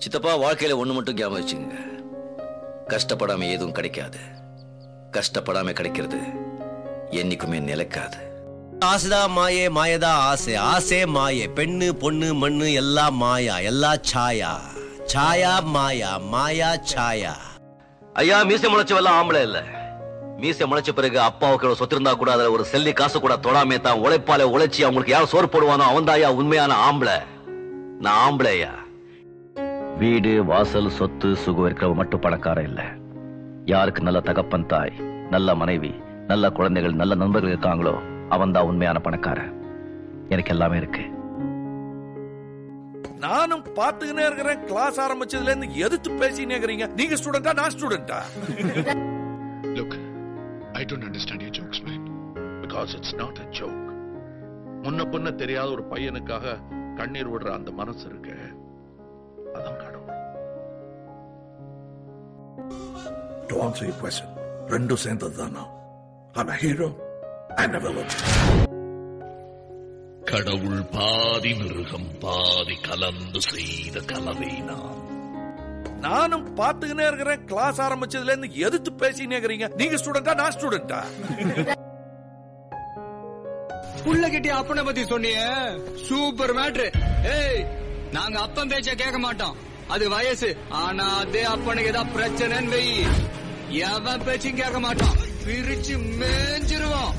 சித்தப்பா வாழ்க்கையில ஒண்ணு மட்டும் ஞாபகம் வச்சுங்க கஷ்டப்படாம எதுவும் கிடைக்காது கஷ்டப்படாம கிடைக்கிறது என்னைக்குமே நிலைக்காது ஆசைதா மாயே மாயதா ஆசை ஆசை மாயே பெண்ணு பொண்ணு மண்ணு எல்லாம் மாயா எல்லா சாயா சாயா மாயா மாயா சாயா ஐயா மீசை முளைச்சவெல்லாம் ஆம்பளை இல்ல மீசை முளைச்ச பிறகு அப்பாவுக்கு எவ்வளவு சொத்து இருந்தா கூட அதுல ஒரு செல்லி காசு கூட தொடாமே தான் உழைப்பால உழைச்சி அவங்களுக்கு யார் சோறு போடுவானோ அவன் ஐயா உண்மையான ஆம்பளை நான் ஆம்பளை ஐயா வீடு வாசல் சொத்து சுகம் இருக்கிறவ மட்டும் பணக்காரன் இல்ல யாருக்கு நல்ல தகப்பன் தாய் நல்ல மனைவி நல்ல குழந்தைகள் நல்ல நண்பர்கள் இருக்காங்களோ அவன் தான் உண்மையான பணக்காரன் எனக்கு எல்லாமே இருக்கு நானும் பாத்துக்கினே இருக்கிறேன் கிளாஸ் ஆரம்பிச்சதுல இருந்து எதிர்த்து பேசினே இருக்கிறீங்க நீங்க ஸ்டூடெண்டா நான் ஸ்டூடெண்டா Look, I don't understand your jokes, man. Because it's not a joke. முன்ன பின்ன தெரியாத ஒரு பையனுக்காக கண்ணீர் விடுற அந்த மனசு இருக்கு அதான் கடவுள் To answer your question, ரெண்டும் சேர்ந்தது தான் I'm a hero and a villain. கடவுள் பாதி மிருகம் பாதி கலந்து செய்த கலவை நாம் நானும் பாத்துக்கினே இருக்கிறேன் கிளாஸ் ஆரம்பிச்சதுல இருந்து எதிர்த்து பேசினே இருக்கிறீங்க நீங்க ஸ்டூடெண்டா நான் ஸ்டூடெண்டா புள்ள கிட்டி அப்பனை பத்தி சொன்னியே சூப்பர் மேட்ரு ஏய் நாங்க அப்பன் பேச்ச கேட்க மாட்டோம் அது வயசு ஆனா அதே அப்பனுக்கு ஏதாவது பிரச்சனைன்னு வை எவன் பேச்சும் கேட்க மாட்டான் பிரிச்சு மேஞ்சிருவோம்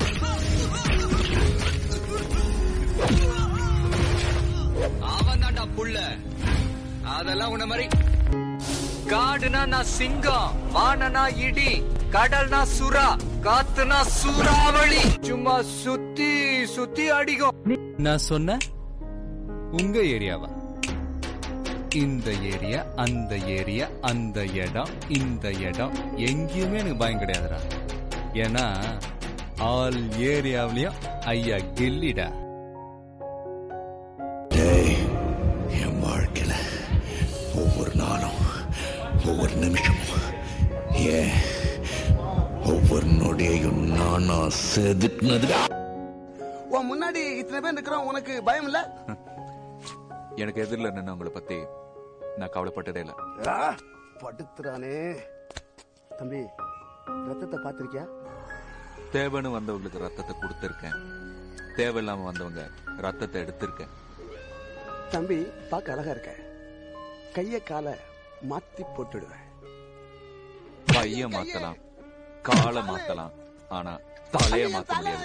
அவன் தான்டா புள்ள அதெல்லாம் உன்ன மாதிரி காடுனா நான் சிங்கம் வானனா இடி கடல்னா சுறா காத்துனா சூறாவளி சும்மா சுத்தி சுத்தி அடிக்கும் நான் சொன்ன உங்க ஏரியாவா இந்த ஏரியா அந்த ஏரியா அந்த இடம் இந்த இடம் எங்கேயுமே எனக்கு பயம் கிடையாதுடா ஏன்னா ஆல் ஏரியாவிலயும் ஐயா கில்லிடா என் வாழ்க்கையில ஒவ்வொரு நாளும் ஒவ்வொரு நிமிஷமும் ஏன் ஒவ்வொரு நொடியையும் நானா செதுக்குனதுடா உன் முன்னாடி இத்தனை பேர் இருக்கிறோம் உனக்கு பயம் இல்ல எனக்கு எதிரில் நின்று உங்களை பத்தி நான் கவலைப்பட்டதே இல்லை படுத்துறானே தம்பி ரத்தத்தை பாத்திருக்கியா தேவைன்னு வந்தவங்களுக்கு ரத்தத்தை கொடுத்துருக்கேன் தேவையில்லாம வந்தவங்க ரத்தத்தை எடுத்திருக்கேன் தம்பி பார்க்க அழகா இருக்க கைய காலை மாத்தி போட்டுடுவேன் கைய மாத்தலாம் காலை மாத்தலாம் ஆனா தலைய மாத்த முடியாது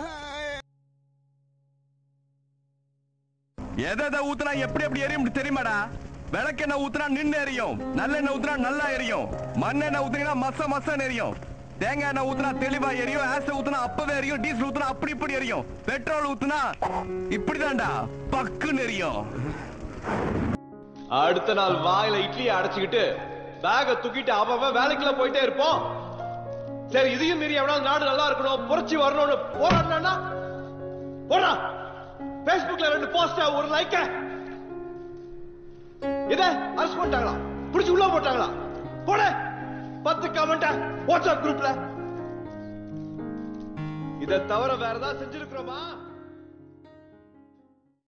எதை எதை ஊத்துனா எப்படி எப்படி எரியும் தெரியுமாடா விளக்கெண்ணெய் ஊத்துனா நின்னு எரியும் நல்லெண்ணெய் ஊத்துனா நல்லா எரியும் மண்ணெண்ணெய் ஊத்துனீங்கன்னா மச மசன்னு எரியும் தேங்காய் எண்ணெய் ஊத்துனா தெளிவா எரியும் ஆசிட் ஊத்துனா அப்பவே எரியும் டீசல் ஊத்துனா அப்படி இப்படி எரியும் பெட்ரோல் ஊத்துனா இப்படிதான்டா பக்குன்னு எரியும் அடுத்த நாள் வாயில இட்லியை அடைச்சுக்கிட்டு பேக தூக்கிட்டு அவன் வேலைக்குள்ள போயிட்டே இருப்போம் சரி இதையும் மீறி எவனாவது நாடு நல்லா இருக்கணும் புரட்சி வரணும்னு போராடினா போடா Facebookல ரெண்டு போஸ்ட் ஒரு லைக்க இத அரெஸ்ட் பண்ணிட்டாங்களா புடிச்சு உள்ள போட்டாங்களா போட பத்து கமெண்ட் வாட்ஸ்அப் குரூப்ல இத தவிர வேற ஏதாவது செஞ்சிருக்கிறோமா